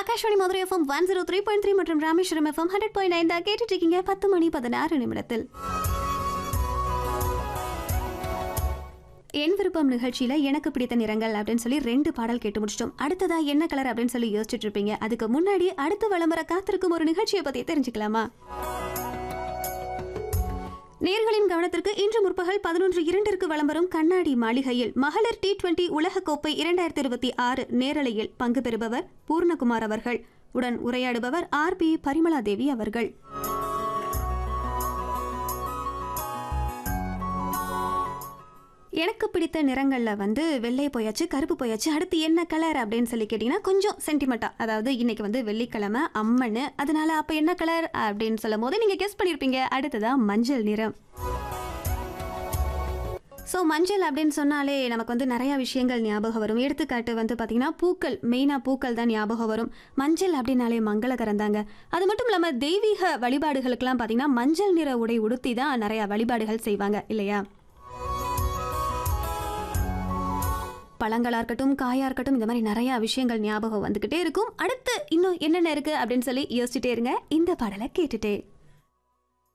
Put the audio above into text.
Akashvani Madurai FM one zero three point three மற்றும் Rameswaram FM hundred point nine தான் கேட்டுட்டு இருக்கீங்க பத்து மணி பதினாறு நிமிடத்தில் என் விருப்பம் நிகழ்ச்சியில எனக்கு பிடித்த நிறங்கள் அப்படின்னு சொல்லி ரெண்டு பாடல் கேட்டு முடிச்சிட்டோம் அடுத்ததா என்ன கலர் அப்படின்னு சொல்லி யோசிச்சுட்டு இருப்பீங்க அதுக்கு முன்னாடி அடுத்து விளம்பர காத்திருக்கும் ஒரு நிகழ்ச்சியை பத்தி தெரிஞ்சுக்கலாமா நேர்களின் கவனத்திற்கு இன்று முற்பகல் பதினொன்று இரண்டிற்கு விளம்பரம் கண்ணாடி மாளிகையில் மகளிர் டி டுவெண்டி உலகக்கோப்பை இரண்டாயிரத்தி இருபத்தி ஆறு நேரலையில் பங்கு பெறுபவர் பூர்ணகுமார் அவர்கள் உடன் உரையாடுபவர் ஆர் பி பரிமளா தேவி அவர்கள் எனக்கு பிடித்த நிறங்களில் வந்து வெள்ளை போயாச்சு கருப்பு போயாச்சு அடுத்து என்ன கலர் அப்படின்னு சொல்லி கேட்டிங்கன்னா கொஞ்சம் சென்டிமெண்ட்டாக அதாவது இன்னைக்கு வந்து வெள்ளிக்கிழமை அம்மன் அதனால அப்போ என்ன கலர் அப்படின்னு சொல்லும் போது நீங்கள் கெஸ் பண்ணியிருப்பீங்க அடுத்ததா மஞ்சள் நிறம் ஸோ மஞ்சள் அப்படின்னு சொன்னாலே நமக்கு வந்து நிறையா விஷயங்கள் ஞாபகம் வரும் எடுத்துக்காட்டு வந்து பார்த்திங்கன்னா பூக்கள் மெயினாக பூக்கள் தான் ஞாபகம் வரும் மஞ்சள் அப்படின்னாலே மங்களகரம் தாங்க அது மட்டும் இல்லாமல் தெய்வீக வழிபாடுகளுக்கெல்லாம் பார்த்திங்கன்னா மஞ்சள் நிற உடை உடுத்தி தான் நிறையா வழிபாடுகள் செய்வாங்க இல்லையா பழங்களா இருக்கட்டும் காயா இருக்கட்டும் இந்த மாதிரி நிறைய விஷயங்கள் ஞாபகம் வந்துகிட்டே இருக்கும் அடுத்து இன்னும் என்னென்ன இருக்கு அப்படின்னு சொல்லி யோசிச்சுட்டே இருங்க இந்த பாடலை கேட்டுட்டே